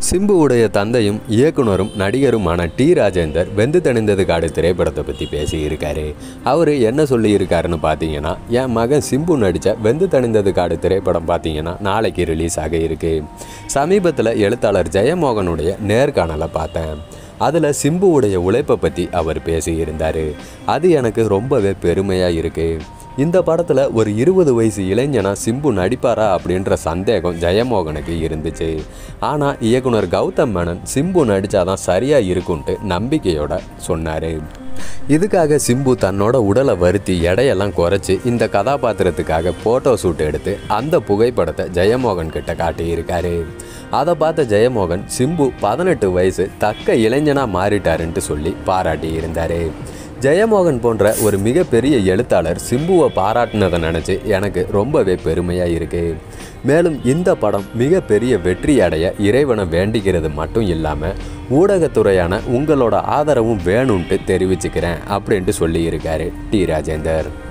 சிம்புவுடைய தந்தையும் இயக்குனரும் நடிகருமான டி ராஜேந்தர் வெந்து தணிந்தது காடு திரைப்படத்தை பற்றி பேசியிருக்காரு அவர் என்ன சொல்லியிருக்காருன்னு பார்த்தீங்கன்னா என் மகன் சிம்பு நடித்த வெந்து தணிந்தது காடு திரைப்படம் பார்த்தீங்கன்னா நாளைக்கு ரிலீஸ் ஆக இருக்கு சமீபத்தில் எழுத்தாளர் ஜெயமோகனுடைய நேர்காணலை பார்த்தேன் அதில் சிம்புவுடைய உழைப்பை பற்றி அவர் பேசியிருந்தார் அது எனக்கு ரொம்பவே பெருமையாக இருக்குது இந்த படத்தில் ஒரு இருபது வயசு இளைஞனா சிம்பு நடிப்பாரா அப்படின்ற சந்தேகம் ஜெயமோகனுக்கு இருந்துச்சு ஆனால் இயக்குனர் கௌதம் மேனன் சிம்பு நடித்தாதான் சரியாக இருக்குன்ட்டு நம்பிக்கையோட சொன்னார் இதுக்காக சிம்பு தன்னோட உடலை வருத்தி எடையெல்லாம் குறைச்சி இந்த கதாபாத்திரத்துக்காக ஃபோட்டோ ஷூட் எடுத்து அந்த புகைப்படத்தை ஜெயமோகன் கிட்ட காட்டியிருக்காரு அதை பார்த்த ஜெயமோகன் சிம்பு பதினெட்டு வயசு தக்க இளைஞனாக மாறிட்டாருன்ட்டு சொல்லி பாராட்டி இருந்தார் ஜெயமோகன் போன்ற ஒரு மிகப்பெரிய எழுத்தாளர் சிம்புவை பாராட்டினதை நினச்சி எனக்கு ரொம்பவே பெருமையாக இருக்கு மேலும் இந்த படம் மிகப்பெரிய வெற்றி அடைய இறைவனை வேண்டிக்கிறது மட்டும் இல்லாமல் ஊடகத்துறையான உங்களோட ஆதரவும் வேணும்ன்ட்டு தெரிவிச்சுக்கிறேன் அப்படின்ட்டு சொல்லியிருக்காரு டி ராஜேந்தர்